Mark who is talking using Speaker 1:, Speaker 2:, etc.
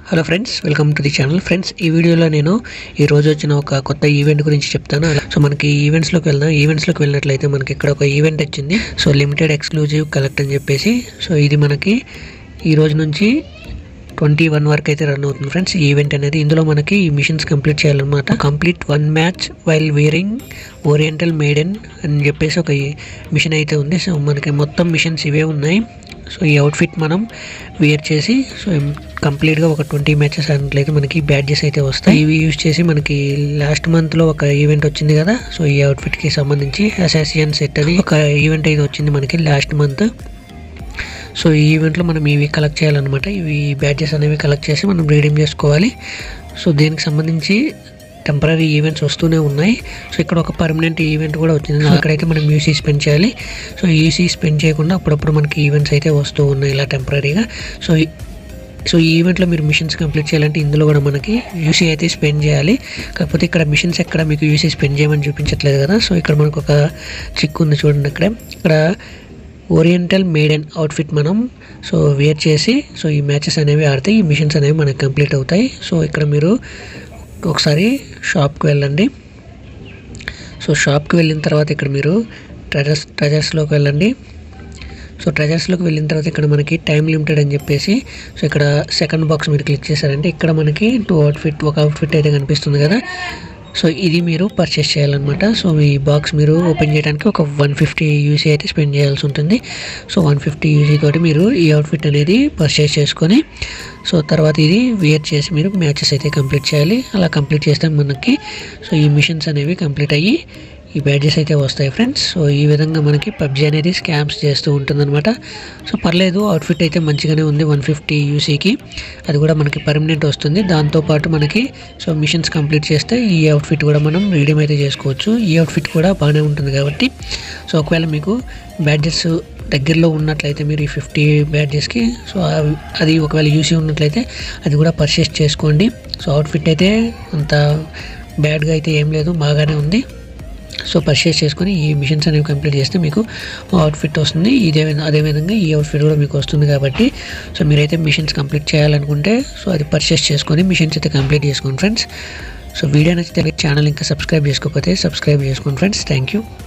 Speaker 1: hello friends welcome to the channel friends ఈ వీడియోలో నేను ఈ రోజు వచ్చిన ఒక కొత్త ఈవెంట్ గురించి చెప్తాను సో మనకి ఈవెంట్స్లోకి వెళ్దాం ఈవెంట్స్లోకి వెళ్ళినట్లయితే మనకి ఇక్కడ ఒక ఈవెంట్ వచ్చింది సో లిమిటెడ్ ఎక్స్క్లూజివ్ కలెక్ట్ అని చెప్పేసి సో ఇది మనకి ఈ రోజు నుంచి ట్వంటీ వన్ వరకు అయితే రన్ అవుతుంది ఫ్రెండ్స్ ఈ ఈవెంట్ అనేది ఇందులో మనకి ఈ మిషన్స్ కంప్లీట్ చేయాలన్నమాట complete one match while wearing oriental maiden అని చెప్పేసి ఒక మిషన్ అయితే ఉంది సో మనకి మొత్తం మిషన్స్ ఇవే ఉన్నాయి సో ఈ అవుట్ఫిట్ మనం వేర్ చేసి సో కంప్లీట్గా ఒక ట్వంటీ మ్యాచెస్ అన్నట్లయితే మనకి బ్యాడ్జెస్ అయితే వస్తాయి ఇవి యూజ్ చేసి మనకి లాస్ట్ మంత్లో ఒక ఈవెంట్ వచ్చింది కదా సో ఈ అవుట్ఫిట్కి సంబంధించి అసాసియన్ సెట్ అని ఒక ఈవెంట్ అయితే వచ్చింది మనకి లాస్ట్ మంత్ సో ఈ ఈవెంట్లో మనం ఇవి కలెక్ట్ చేయాలన్నమాట ఇవి బ్యాడ్జెస్ అనేవి కలెక్ట్ చేసి మనం రీడీమ్ చేసుకోవాలి సో దీనికి సంబంధించి టెంపరీ ఈవెంట్స్ వస్తూనే ఉన్నాయి సో ఇక్కడ ఒక పర్మనెంట్ ఈవెంట్ కూడా వచ్చింది అక్కడైతే మనం యూసీ స్పెండ్ చేయాలి సో యూసీ స్పెండ్ చేయకుండా అప్పుడప్పుడు మనకి ఈవెంట్స్ అయితే వస్తూ ఉన్నాయి ఇలా టెంపరీగా సో ఈ- సో ఈ ఈవెంట్లో మీరు మిషన్స్ కంప్లీట్ చేయాలంటే ఇందులో కూడా మనకి యూసీ అయితే స్పెండ్ చేయాలి కాకపోతే ఇక్కడ మిషన్స్ ఎక్కడ మీకు యూసీ స్పెండ్ చేయమని చూపించట్లేదు కదా సో ఇక్కడ మనకు ఒక చిక్ ఉంది చూడండి అక్కడ ఇక్కడ ఓరియంటల్ మేడెన్ అవుట్ఫిట్ మనం సో వేర్ చేసి సో ఈ మ్యాచెస్ అనేవి ఆడితే ఈ మిషన్స్ అనేవి మనకి కంప్లీట్ అవుతాయి సో ఇక్కడ మీరు ఒకసారి షాప్కి వెళ్ళండి సో షాప్కి వెళ్ళిన తర్వాత ఇక్కడ మీరు ట్రెజర్స్ ట్రెజర్స్లోకి వెళ్ళండి సో ట్రెజర్స్లోకి వెళ్ళిన తర్వాత ఇక్కడ మనకి టైం లిమిటెడ్ అని చెప్పేసి సో ఇక్కడ సెకండ్ బాక్స్ మీరు క్లిక్ చేశారంటే ఇక్కడ మనకి టూ అవుట్ఫిట్ ఒక అవుట్ఫిట్ అయితే కనిపిస్తుంది కదా సో ఇది మీరు పర్చేస్ చేయాలన్నమాట సో ఈ బాక్స్ మీరు ఓపెన్ చేయడానికి ఒక వన్ ఫిఫ్టీ యూసీ అయితే స్పెండ్ చేయాల్సి ఉంటుంది సో వన్ ఫిఫ్టీ యూసీ తోటి మీరు ఈ అవుట్ఫిట్ అనేది పర్చేస్ చేసుకొని సో తర్వాత ఇది వేర్ చేసి మీరు మ్యాచెస్ అయితే కంప్లీట్ చేయాలి అలా కంప్లీట్ చేస్తే మనకి సో ఈ మిషన్స్ అనేవి కంప్లీట్ అయ్యి ఈ బ్యాడ్జెస్ అయితే వస్తాయి ఫ్రెండ్స్ సో ఈ విధంగా మనకి పబ్జీ అనేది స్కామ్స్ చేస్తూ ఉంటుందన్నమాట సో పర్లేదు అవుట్ఫిట్ అయితే మంచిగానే ఉంది వన్ ఫిఫ్టీ యూసీకి అది కూడా మనకి పర్మనెంట్ వస్తుంది దాంతోపాటు మనకి సో మిషన్స్ కంప్లీట్ చేస్తే ఈ అవుట్ఫిట్ కూడా మనం రీడీమ్ అయితే చేసుకోవచ్చు ఈ అవుట్ఫిట్ కూడా బాగానే ఉంటుంది కాబట్టి సో ఒకవేళ మీకు బ్యాడ్జెస్ దగ్గరలో ఉన్నట్లయితే మీరు ఈ ఫిఫ్టీ బ్యాడ్జెస్కి సో అవి- అది ఒకవేళ యూసీ ఉన్నట్లయితే అది కూడా పర్చేస్ చేసుకోండి సో అవుట్ఫిట్ అయితే అంత బ్యాడ్గా అయితే ఏం లేదు బాగానే ఉంది సో పర్చేస్ చేసుకొని ఈ మిషన్స్ అనేవి కంప్లీట్ చేస్తే మీకు అవుట్ఫిట్ వస్తుంది ఇదే విధ- అదే విధంగా ఈ అవుట్ఫిట్ కూడా మీకు వస్తుంది కాబట్టి సో మీరైతే మిషన్స్ కంప్లీట్ చేయాలనుకుంటే సో అది పర్చేస్ చేసుకొని మిషన్స్ అయితే కంప్లీట్ చేసుకోండి ఫ్రెండ్స్ సో వీడియో నచ్చితే ఛానల్ ఇంకా సబ్స్క్రైబ్ చేసుకోకపోతే సబ్స్క్రైబ్ చేసుకోండి ఫ్రెండ్స్ థ్యాంక్ యూ